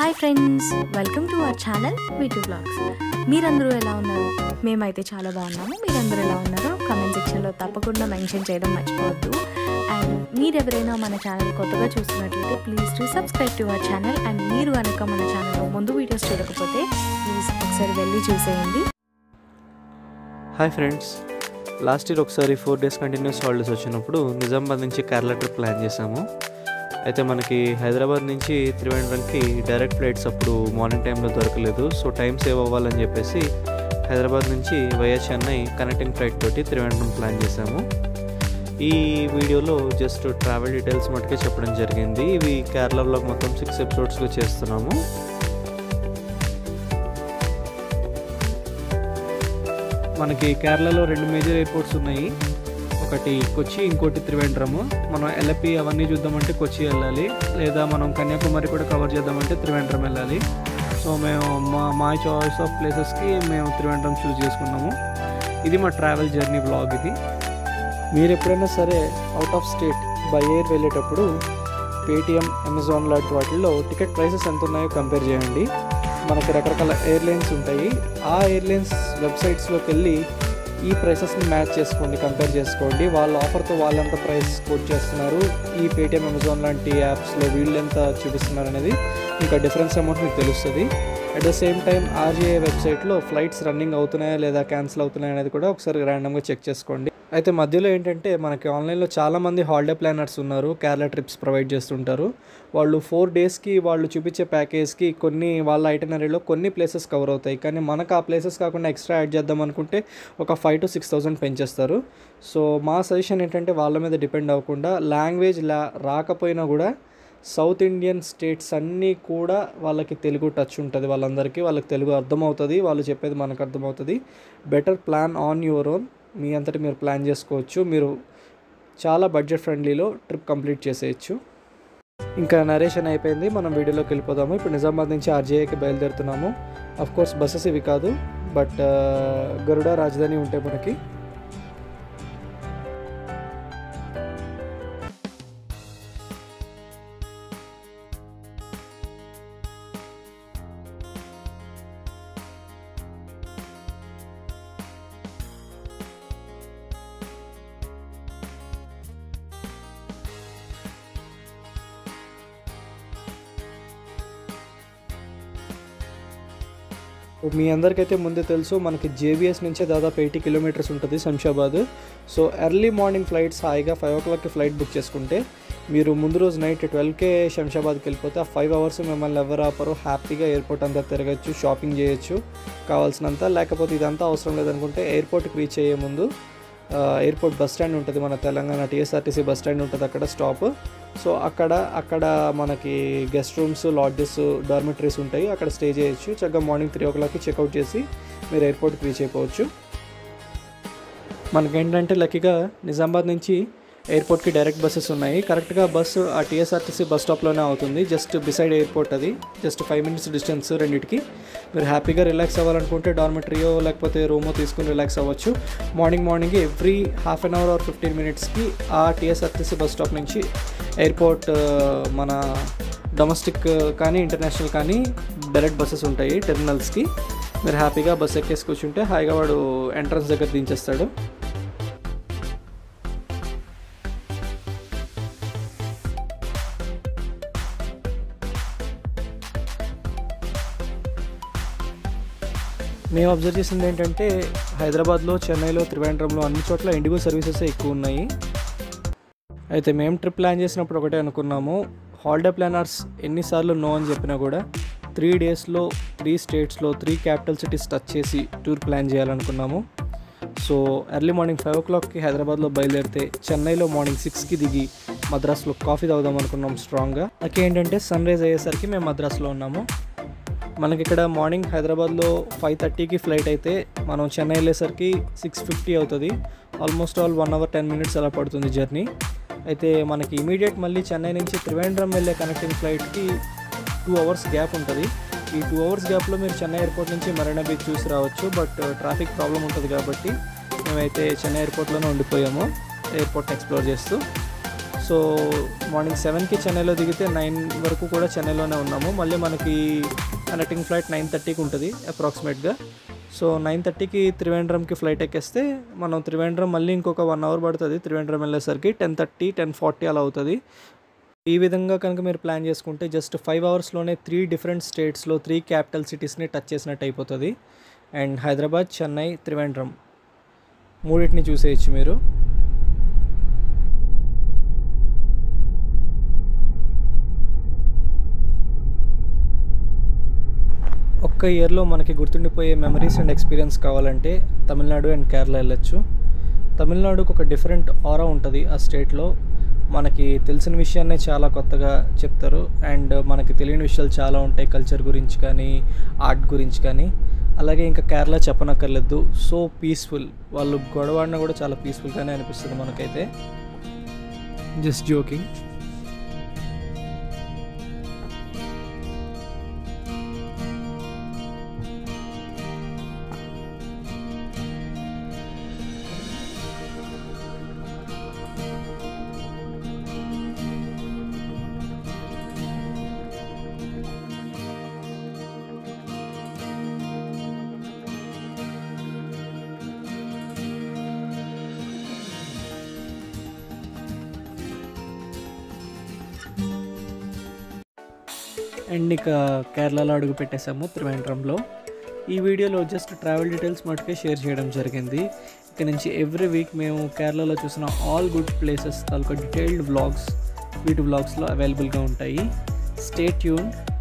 hi friends welcome to our channel VT vlogs మీరందరూ ఎలా ఉన్నారు మేమైతే చాలా బాగున్నాము మీరందరూ ఎలా ఉన్నారో కామెంట్ సెక్షన్లో తప్పకుండా మెన్షన్ చేయడం మర్చిపోవద్దు అండ్ మీరు ఎవరైనా మన ఛానల్ కొత్తగా చూస్తున్నట్లయితే please to subscribe to our channel and మీరు కనుక మన ఛానల్లో ముందు వీడియోస్ చూడకపోతే ప్లీజ్ ఒకసారి వెళ్ళి చూసేయండి హాయ్ ఫ్రెండ్స్ లాస్ట్ ఇయర్ ఒకసారి ఫోర్ డేస్ కంటిన్యూస్ హాలిడేస్ వచ్చినప్పుడు నిజామాబాద్ నుంచి కేరళ ట్రిప్ ప్లాన్ చేసాము అయితే మనకి హైదరాబాద్ నుంచి త్రివేంద్రంకి డైరెక్ట్ ఫ్లైట్స్ అప్పుడు మార్నింగ్ టైంలో దొరకలేదు సో టైం సేవ్ అవ్వాలని చెప్పేసి హైదరాబాద్ నుంచి వయా చెన్నై కనెక్టింగ్ ఫ్లైట్ తోటి త్రివేంద్రం ప్లాన్ చేసాము ఈ వీడియోలో జస్ట్ ట్రావెల్ డీటెయిల్స్ మటుకే చెప్పడం జరిగింది ఇవి కేరళ వ్లాగ్ మొత్తం సిక్స్ ఎపిసోడ్స్లో చేస్తున్నాము మనకి కేరళలో రెండు మేజర్ ఎయిర్పోర్ట్స్ ఉన్నాయి ఒకటి కొచ్చి ఇంకోటి త్రివేంద్రము మనం ఎల్ఎపి అవన్నీ చూద్దామంటే కొచ్చి వెళ్ళాలి లేదా మనం కన్యాకుమారి కూడా కవర్ చేద్దామంటే త్రివేంద్రం వెళ్ళాలి సో మేము మా మా చాయిస్ ఆఫ్ ప్లేసెస్కి మేము త్రివేంద్రం చూస్ చేసుకున్నాము ఇది మా ట్రావెల్ జర్నీ బ్లాగ్ ఇది మీరు ఎప్పుడైనా సరే out of state by air వెళ్ళేటప్పుడు పేటిఎం అమెజాన్ లాంటి వాటిల్లో టికెట్ ప్రైసెస్ ఎంత ఉన్నాయో కంపేర్ చేయండి మనకి రకరకాల ఎయిర్లైన్స్ ఉంటాయి ఆ ఎయిర్లైన్స్ వెబ్సైట్స్లోకి వెళ్ళి ఈ ప్రైసెస్ని మ్యాచ్ చేసుకోండి కంపేర్ చేసుకోండి వాళ్ళ ఆఫర్తో వాళ్ళెంత ప్రైస్ కోట్ చేస్తున్నారు ఈ పేటిఎం అమెజాన్ లాంటి యాప్స్లో వీళ్ళు ఎంత చూపిస్తున్నారు అనేది ఇంకా డిఫరెన్స్ అమౌంట్ మీకు తెలుస్తుంది at the same time RGA వెబ్సైట్లో ఫ్లైట్స్ రన్నింగ్ అవుతున్నాయా లేదా క్యాన్సిల్ అవుతున్నాయా అనేది కూడా ఒకసారి ర్యాండమ్గా చెక్ చేసుకోండి అయితే మధ్యలో ఏంటంటే మనకి ఆన్లైన్లో చాలామంది హాలిడే ప్లానర్స్ ఉన్నారు కేరళ ట్రిప్స్ ప్రొవైడ్ చేస్తుంటారు వాళ్ళు ఫోర్ డేస్కి వాళ్ళు చూపించే ప్యాకేజ్కి కొన్ని వాళ్ళ ఐటనరీలో కొన్ని ప్లేసెస్ కవర్ అవుతాయి కానీ మనకు ఆ ప్లేసెస్ కాకుండా ఎక్స్ట్రా యాడ్ చేద్దాం అనుకుంటే ఒక ఫైవ్ టు సిక్స్ థౌసండ్ పెంచేస్తారు సో మా సజెషన్ ఏంటంటే వాళ్ళ మీద డిపెండ్ అవ్వకుండా లాంగ్వేజ్ లా రాకపోయినా కూడా సౌత్ ఇండియన్ స్టేట్స్ అన్నీ కూడా వాళ్ళకి తెలుగు టచ్ ఉంటుంది వాళ్ళందరికీ వాళ్ళకి తెలుగు అర్థమవుతుంది వాళ్ళు చెప్పేది మనకు అర్థమవుతుంది better plan on your own మీ అంతటి మీరు ప్లాన్ చేసుకోవచ్చు మీరు చాలా బడ్జెట్ ఫ్రెండ్లీలో ట్రిప్ కంప్లీట్ చేసేయచ్చు ఇంకా నరేషన్ అయిపోయింది మనం వీడియోలోకి వెళ్ళిపోదాము ఇప్పుడు నిజామాబాద్ నుంచి ఆర్జేఐకి బయలుదేరుతున్నాము అఫ్ కోర్స్ బస్సెస్ ఇవి కాదు బట్ గరుడ రాజధాని ఉంటాయి మనకి మీ అందరికైతే ముందే తెలుసు మనకి జేబీఎస్ నుంచే దాదాపు ఎయిటీ కిలోమీటర్స్ ఉంటుంది Shamshabad so early morning flights హాయిగా ఫైవ్ ఓ క్లాక్కి ఫ్లైట్ బుక్ చేసుకుంటే మీరు ముందు రోజు నైట్ ట్వెల్వ్కే శంషాబాద్కి వెళ్ళిపోతే ఆ ఫైవ్ అవర్స్ మిమ్మల్ని ఎవరు ఆపరు హ్యాపీగా ఎయిర్పోర్ట్ అంతా తిరగచ్చు షాపింగ్ చేయొచ్చు కావాల్సినంత లేకపోతే ఇదంతా అవసరం లేదనుకుంటే ఎయిర్పోర్ట్కి రీచ్ అయ్యే ముందు ఎయిర్పోర్ట్ బస్ స్టాండ్ ఉంటుంది మన తెలంగాణ టీఎస్ఆర్టీసీ బస్ స్టాండ్ ఉంటుంది అక్కడ స్టాప్ సో అక్కడ అక్కడ మనకి గెస్ట్ రూమ్స్ లాడ్జెస్ డార్మెటరీస్ ఉంటాయి అక్కడ స్టే చేయొచ్చు చక్కగా మార్నింగ్ త్రీ ఓ క్లాక్కి చెక్అవుట్ చేసి మీరు ఎయిర్పోర్ట్కి రీచ్ అయిపోవచ్చు మనకేంటంటే లక్కీగా నిజామాబాద్ నుంచి ఎయిర్పోర్ట్కి డైరెక్ట్ బస్సెస్ ఉన్నాయి కరెక్ట్గా బస్సు ఆ టీఎస్ఆర్టీసీ బస్ స్టాప్లోనే అవుతుంది జస్ట్ బిసైడ్ ఎయిర్పోర్ట్ అది జస్ట్ ఫైవ్ మినిట్స్ డిస్టెన్స్ రెండింటికి మీరు హ్యాపీగా రిలాక్స్ అవ్వాలనుకుంటే డార్మెటరీయో లేకపోతే రూమో తీసుకుని రిలాక్స్ అవ్వచ్చు morning morning every half an hour or fifteen మినిట్స్కి ఆ టీఎస్ఆర్టీసీ బస్ స్టాప్ నుంచి ఎయిర్పోర్ట్ మన డొమెస్టిక్ కానీ ఇంటర్నేషనల్ కానీ డైరెక్ట్ బస్సెస్ ఉంటాయి టెర్మినల్స్కి మీరు హ్యాపీగా బస్ ఎక్కేసి కూర్చుంటే హాయిగా వాడు ఎంట్రన్స్ దగ్గర దించేస్తాడు మేము అబ్జర్వ్ చేసింది ఏంటంటే హైదరాబాద్లో చెన్నైలో త్రివేంద్రంలో అన్ని చోట్ల ఇండిగో సర్వీసెస్ ఎక్కువ ఉన్నాయి అయితే మేము ట్రిప్ ప్లాన్ చేసినప్పుడు ఒకటే అనుకున్నాము హాలిడే ప్లానర్స్ ఎన్నిసార్లు నో అని చెప్పినా కూడా త్రీ డేస్లో త్రీ స్టేట్స్లో త్రీ క్యాపిటల్ సిటీస్ టచ్ చేసి టూర్ ప్లాన్ చేయాలనుకున్నాము సో ఎర్లీ మార్నింగ్ ఫైవ్ ఓ క్లాక్కి హైదరాబాద్లో బయలుదేరితే చెన్నైలో మార్నింగ్ సిక్స్కి దిగి మద్రాస్లో కాఫీ తాగుదాం అనుకున్నాం స్ట్రాంగ్గా అలాగే ఏంటంటే సన్ రైజ్ అయ్యేసరికి మేము మద్రాస్లో ఉన్నాము మనకి ఇక్కడ మార్నింగ్ హైదరాబాద్లో ఫైవ్ థర్టీకి ఫ్లైట్ అయితే మనం చెన్నై వెళ్ళేసరికి సిక్స్ ఫిఫ్టీ అవుతుంది almost all one hour ten minutes అలా పడుతుంది జర్నీ అయితే మనకి ఇమీడియట్ మళ్ళీ చెన్నై నుంచి త్రివేంద్రం వెళ్ళే కనెక్టింగ్ ఫ్లైట్కి టూ అవర్స్ గ్యాప్ ఉంటుంది ఈ టూ అవర్స్ గ్యాప్లో మీరు చెన్నై ఎయిర్పోర్ట్ నుంచి మరీనా బీచ్ చూసి రావచ్చు బట్ ట్రాఫిక్ ప్రాబ్లం ఉంటుంది కాబట్టి మేమైతే చెన్నై ఎయిర్పోర్ట్లోనే ఉండిపోయాము ఎయిర్పోర్ట్ ఎక్స్ప్లోర్ చేస్తూ సో మార్నింగ్ సెవెన్కి చెన్నైలో దిగితే నైన్ వరకు కూడా చెన్నైలోనే ఉన్నాము మళ్ళీ మనకి కనెక్టింగ్ ఫ్లైట్ నైన్ థర్టీకి ఉంటుంది అప్రాక్సిమేట్గా సో నైన్ థర్టీకి త్రివేంద్రంకి ఫ్లైట్ ఎక్కేస్తే మనం త్రివేంద్రం మళ్ళీ ఇంకొక వన్ అవర్ పడుతుంది త్రివేంద్రం వెళ్ళేసరికి టెన్ థర్టీ టెన్ ఫార్టీ అలా అవుతుంది ఈ విధంగా కనుక మీరు ప్లాన్ చేసుకుంటే జస్ట్ ఫైవ్ అవర్స్లోనే త్రీ డిఫరెంట్ స్టేట్స్లో త్రీ క్యాపిటల్ సిటీస్ని టచ్ చేసినట్టు అయిపోతుంది అండ్ హైదరాబాద్ చెన్నై త్రివేంద్రం మూడింటిని చూసేయచ్చు మీరు ఒక్క ఇయర్లో మనకి గుర్తుండిపోయే మెమరీస్ అండ్ ఎక్స్పీరియన్స్ కావాలంటే తమిళనాడు అండ్ కేరళ వెళ్ళొచ్చు తమిళనాడుకు ఒక డిఫరెంట్ ఆరా ఉంటుంది ఆ స్టేట్లో మనకి తెలిసిన విషయాన్నే చాలా కొత్తగా చెప్తారు అండ్ మనకి తెలియని విషయాలు చాలా ఉంటాయి కల్చర్ గురించి కానీ ఆర్ట్ గురించి కానీ అలాగే ఇంకా కేరళ చెప్పనక్కర్లేదు సో పీస్ఫుల్ వాళ్ళు గొడవాడినా కూడా చాలా పీస్ఫుల్గానే అనిపిస్తుంది మనకైతే జస్ట్ జోకింగ్ అండ్ ఇక కేరళలో అడుగు పెట్టేసాము త్రివేంద్రంలో ఈ వీడియోలో జస్ట్ ట్రావెల్ డీటెయిల్స్ మటుకే షేర్ చేయడం జరిగింది ఇక నుంచి ఎవ్రీ వీక్ మేము కేరళలో చూసిన ఆల్ గుడ్ ప్లేసెస్ తాలూకా డీటెయిల్డ్ వ్లాగ్స్ వీటి వ్లాగ్స్లో అవైలబుల్గా ఉంటాయి స్టే ట్యూన్